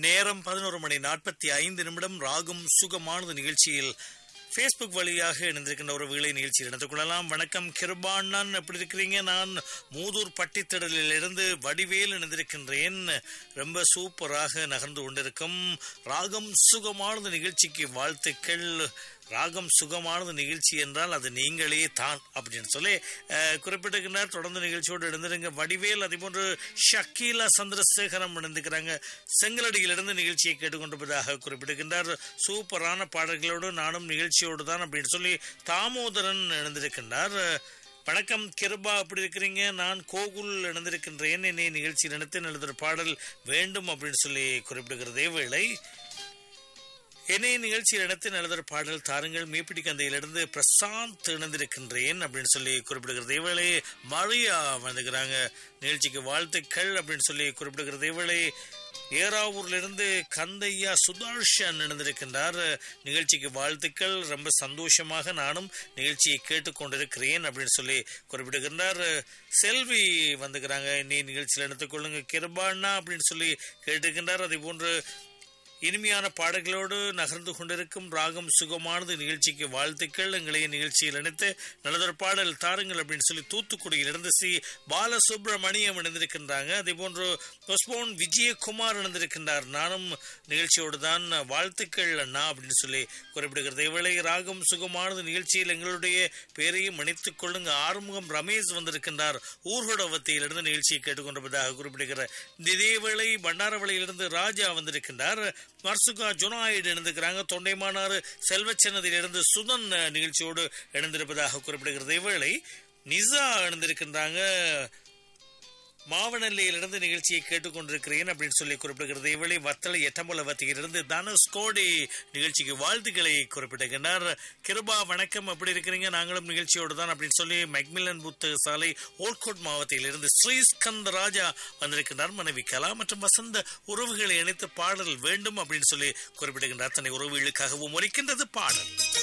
நேரம் பதினோரு மணி நாற்பத்தி ஐந்து நிமிடம் ராகும் சுகமானது நிகழ்ச்சியில் ஃபேஸ்புக் வழியாக இணைந்திருக்கின்ற ஒரு வேலை நிகழ்ச்சியில் இணைத்துக் கொள்ளலாம் வணக்கம் கிருபாண்ணன் எப்படி இருக்கிறீங்க நான் மூதூர் பட்டித்திடலில் இருந்து வடிவேல் இணைந்திருக்கின்றேன் ரொம்ப சூப்பராக நகர்ந்து கொண்டிருக்கும் ராகம் சுகமானது நிகழ்ச்சிக்கு வாழ்த்துக்கள் ராகம் சுகமானது நிகழ்ச்சி என்றால் அது நீங்களே தான் அப்படின்னு சொல்லி அஹ், குறிப்பிட்டிருக்கிறார் தொடர்ந்து நிகழ்ச்சியோடு இணைந்திருங்க வடிவேல் அதே போன்று ஷக்கீலா சந்திரசேகரம் இணைந்துக்கிறாங்க செங்கலடியிலிருந்து நிகழ்ச்சியை கேட்டுக்கொண்டிருப்பதாக குறிப்பிட்டிருக்கின்றார் சூப்பரான பாடல்களோடு நானும் நிகழ்ச்சியோடு தான் அப்படின்னு சொல்லி தாமோதரன் இணைந்திருக்கின்றார் வணக்கம் கிருபா அப்படி இருக்கிறீங்க நான் கோகுல் இணைந்திருக்கின்றேன் என்னை நிகழ்ச்சியில் இணைத்து எழுதுகிற பாடல் வேண்டும் அப்படின்னு சொல்லி குறிப்பிடுகிறதே வேளை என்னை நிகழ்ச்சியில் இடத்து நடந்த பாடல் தாருங்கள் மீப்பிடி கந்தையிலிருந்து பிரசாந்த் இணைந்திருக்கின்றேன் அப்படின்னு சொல்லி குறிப்பிடுகிறது இவளே மரியா வந்துக்கிறாங்க நிகழ்ச்சிக்கு வாழ்த்துக்கள் அப்படின்னு சொல்லி குறிப்பிடுகிறது இவளே ஏராவூர்ல இருந்து கந்தையா சுதர்ஷன் இணைந்திருக்கின்றார் நிகழ்ச்சிக்கு வாழ்த்துக்கள் ரொம்ப சந்தோஷமாக நானும் நிகழ்ச்சியை கேட்டுக்கொண்டிருக்கிறேன் அப்படின்னு சொல்லி குறிப்பிடுகின்றார் செல்வி வந்துக்கிறாங்க நீ நிகழ்ச்சியில் எடுத்துக்கொள்ளுங்க கிருபாண்ணா அப்படின்னு சொல்லி கேட்டிருக்கின்றார் அதே போன்று இனிமையான பாடல்களோடு நகர்ந்து கொண்டிருக்கும் ராகம் சுகமானது நிகழ்ச்சிக்கு வாழ்த்துக்கள் எங்களைய நிகழ்ச்சியில் இணைத்து நல்லதொரு பாடல் தாருங்கள் அப்படின்னு சொல்லி தூத்துக்குடியிலிருந்து சி பாலசுப்ரமணியம் இணைந்திருக்கின்றாங்க அதே போன்று பொஸ்போன் விஜயகுமார் இணைந்திருக்கின்றார் நானும் நிகழ்ச்சியோடு தான் வாழ்த்துக்கள் அண்ணா அப்படின்னு சொல்லி குறிப்பிடுகிறது இவளை ராகம் சுகமானது நிகழ்ச்சியில் எங்களுடைய பேரையும் இணைத்துக் கொள்ளுங்க ஆறுமுகம் ரமேஷ் வந்திருக்கின்றார் ஊர்கோடவத்தியிலிருந்து நிகழ்ச்சியை கேட்டுக்கொண்டிருப்பதாக குறிப்பிடுகிறார் இதேவேளை பண்டாரவளையிலிருந்து ராஜா வந்திருக்கின்றார் மர்சுகா ஜொனாய்டு இணைந்திருக்கிறாங்க தொண்டைமானாறு செல்வச்சன்னதியிலிருந்து சுதன் அஹ், நிகழ்ச்சியோடு இணைந்திருப்பதாக குறிப்பிடுகிறது இவ்வேளை நிசா இணைந்திருக்கின்றாங்க மாவனல்லையிலிருந்து நிகழ்ச்சியை கேட்டுக்கொண்டிருக்கிறேன் அப்படின்னு சொல்லி குறிப்பிடுகிறது இவளை வத்தளை எட்டம்பலவத்தியிலிருந்து தனுஷ்கோடி நிகழ்ச்சிக்கு வாழ்த்துக்களை குறிப்பிட்டிருக்கின்றார் கிருபா வணக்கம் எப்படி இருக்கிறீங்க நாங்களும் நிகழ்ச்சியோடு தான் அப்படின்னு சொல்லி மெக்மில்லன் புத்தக சாலை ஓல்கோட் மாவட்டத்திலிருந்து ஸ்ரீஸ்கந்த ராஜா வந்திருக்கின்றார் மனைவி கலா மற்றும் வசந்த உறவுகளை இணைத்து பாடல் வேண்டும் அப்படின்னு சொல்லி குறிப்பிடுகின்றார் தன்னை உறவுகளுக்காகவும் ஒலிக்கின்றது பாடல்